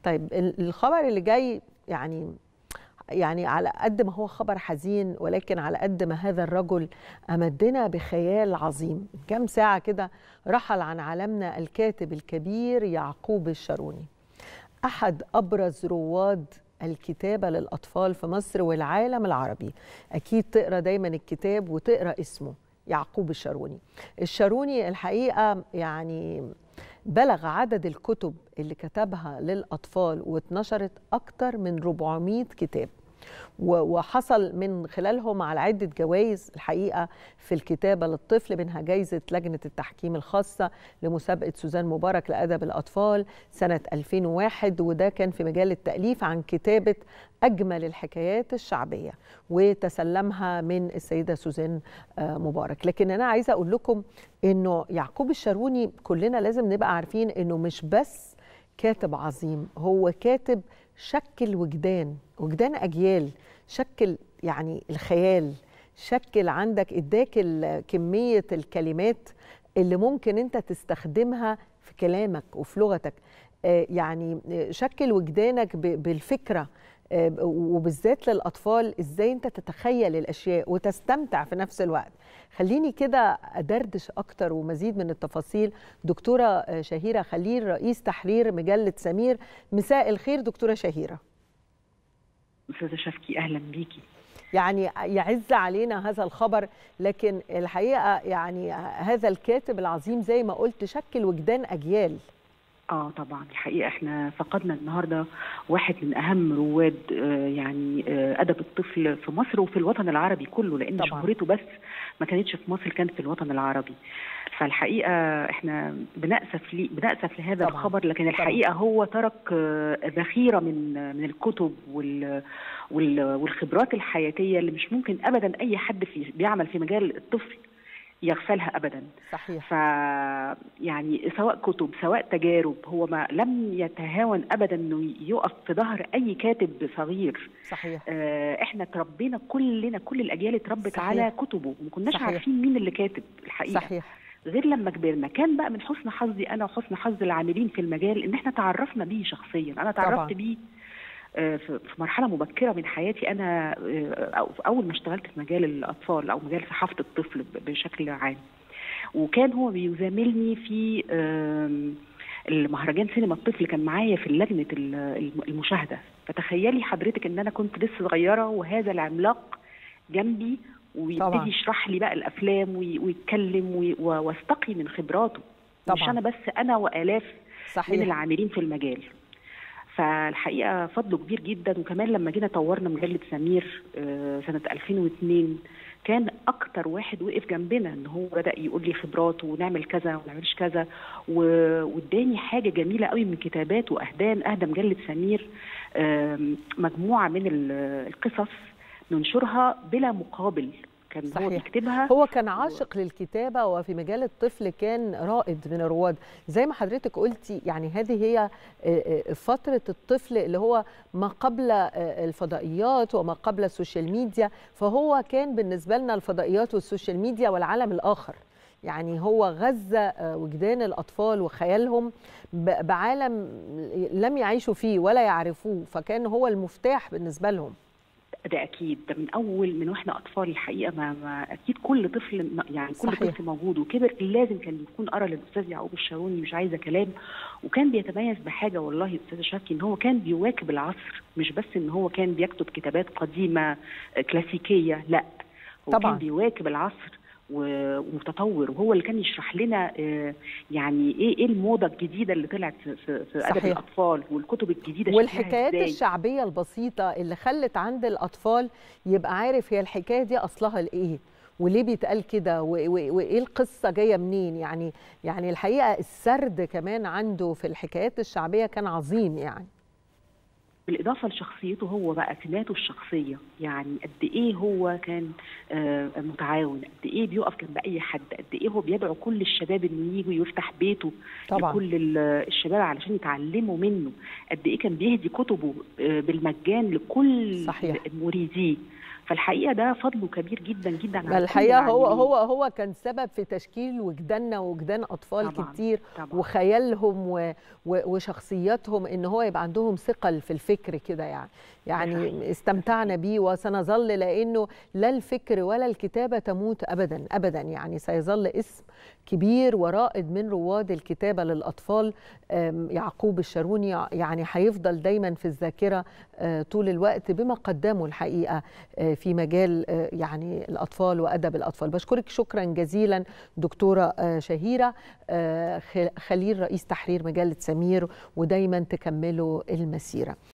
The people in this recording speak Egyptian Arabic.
طيب الخبر اللي جاي يعني يعني على قد ما هو خبر حزين ولكن على قد ما هذا الرجل أمدنا بخيال عظيم كم ساعة كده رحل عن عالمنا الكاتب الكبير يعقوب الشاروني أحد أبرز رواد الكتابة للأطفال في مصر والعالم العربي أكيد تقرأ دايما الكتاب وتقرأ اسمه يعقوب الشاروني الشاروني الحقيقة يعني بلغ عدد الكتب اللي كتبها للأطفال واتنشرت أكتر من 400 كتاب وحصل من خلالهم على عدة جوائز الحقيقة في الكتابة للطفل منها جايزة لجنة التحكيم الخاصة لمسابقة سوزان مبارك لأدب الأطفال سنة 2001 وده كان في مجال التأليف عن كتابة أجمل الحكايات الشعبية وتسلمها من السيدة سوزان مبارك لكن أنا عايزة أقول لكم أنه يعقوب الشاروني كلنا لازم نبقى عارفين أنه مش بس كاتب عظيم هو كاتب شكل وجدان وجدان اجيال شكل يعني الخيال شكل عندك اداك كميه الكلمات اللي ممكن انت تستخدمها في كلامك وفي لغتك يعني شكل وجدانك بالفكره وبالذات للاطفال ازاي انت تتخيل الاشياء وتستمتع في نفس الوقت خليني كده ادردش اكتر ومزيد من التفاصيل دكتوره شهيره خليل رئيس تحرير مجله سمير مساء الخير دكتوره شهيره استاذه شفكي اهلا بيكي يعني يعز علينا هذا الخبر لكن الحقيقه يعني هذا الكاتب العظيم زي ما قلت شكل وجدان اجيال اه طبعا الحقيقه احنا فقدنا النهارده واحد من اهم رواد آه يعني آه ادب الطفل في مصر وفي الوطن العربي كله لان طبعا. شهرته بس ما كانتش في مصر كانت في الوطن العربي فالحقيقه احنا بنأسف لي بنأسف لهذا طبعا. الخبر لكن الحقيقه طبعا. هو ترك آه ذخيره من من الكتب وال والخبرات الحياتيه اللي مش ممكن ابدا اي حد في بيعمل في مجال الطفل يغفلها ابدا صحيح ف يعني سواء كتب سواء تجارب هو ما لم يتهاون ابدا انه يقف في ظهر اي كاتب صغير صحيح آه احنا تربينا كلنا كل الاجيال اتربت صحيح. على كتبه وما كناش صحيح. عارفين مين اللي كاتب الحقيقه صحيح غير لما كبرنا كان بقى من حسن حظي انا وحسن حظ العاملين في المجال ان احنا تعرفنا بيه شخصيا انا تعرفت بيه في مرحله مبكره من حياتي انا اول ما اشتغلت في مجال الاطفال او مجال صحافه الطفل بشكل عام وكان هو بيزاملني في المهرجان سينما الطفل كان معايا في لجنه المشاهده فتخيلي حضرتك ان انا كنت لسه صغيره وهذا العملاق جنبي ويبتدي يشرح لي بقى الافلام ويتكلم واستقي من خبراته طبعا. مش انا بس انا والاف صحيح. من العاملين في المجال فالحقيقه فضله كبير جدا وكمان لما جينا طورنا مجله سمير سنه 2002 كان اكتر واحد وقف جنبنا ان هو بدا يقول لي خبراته ونعمل كذا وما نعملش كذا واداني حاجه جميله قوي من كتابات واهدان اهدى مجله سمير مجموعه من القصص ننشرها بلا مقابل كان صحيح. هو بيكتبها هو كان عاشق و... للكتابه وفي مجال الطفل كان رائد من الرواد زي ما حضرتك قلتي يعني هذه هي فتره الطفل اللي هو ما قبل الفضائيات وما قبل السوشيال ميديا فهو كان بالنسبه لنا الفضائيات والسوشيال ميديا والعالم الاخر يعني هو غذى وجدان الاطفال وخيالهم بعالم لم يعيشوا فيه ولا يعرفوه فكان هو المفتاح بالنسبه لهم ده اكيد ده من اول من واحنا اطفال الحقيقه ما, ما اكيد كل طفل يعني كل صحيح. طفل موجود وكبر لازم كان يكون قرا للاستاذ يعقوب الشاروني مش عايزه كلام وكان بيتميز بحاجه والله استاذ شاكي ان هو كان بيواكب العصر مش بس ان هو كان بيكتب كتابات قديمه كلاسيكيه لا هو طبعا. كان بيواكب العصر ومتطور وهو اللي كان يشرح لنا يعني ايه ايه الموضه الجديده اللي طلعت في, في ادب الاطفال والكتب الجديده والحكايات الشعبيه البسيطه اللي خلت عند الاطفال يبقى عارف هي الحكايه دي اصلها لايه وليه بيتقال كده وايه القصه جايه منين يعني يعني الحقيقه السرد كمان عنده في الحكايات الشعبيه كان عظيم يعني بالاضافه لشخصيته هو بقى سماته الشخصيه يعني قد ايه هو كان متعاون قد ايه بيقف جنب اي حد قد ايه هو بيدعو كل الشباب انه يجوا يفتح بيته طبعا. لكل الشباب علشان يتعلموا منه قد ايه كان بيهدي كتبه بالمجان لكل صحيح. مريديه فالحقيقه ده فضله كبير جدا جدا على الحقيقه هو هو هو كان سبب في تشكيل وجداننا وجدان اطفال طبعًا كتير طبعًا وخيالهم و وشخصياتهم ان هو يبقى عندهم ثقل في الفكر كده يعني يعني استمتعنا بيه وسنظل لانه لا الفكر ولا الكتابه تموت ابدا ابدا يعني سيظل اسم كبير ورائد من رواد الكتابه للاطفال يعقوب الشاروني يعني هيفضل دايما في الذاكره طول الوقت بما قدمه الحقيقه في مجال يعني الاطفال وادب الاطفال بشكرك شكرا جزيلا دكتوره شهيره خليل رئيس تحرير مجله سمير ودايما تكملوا المسيره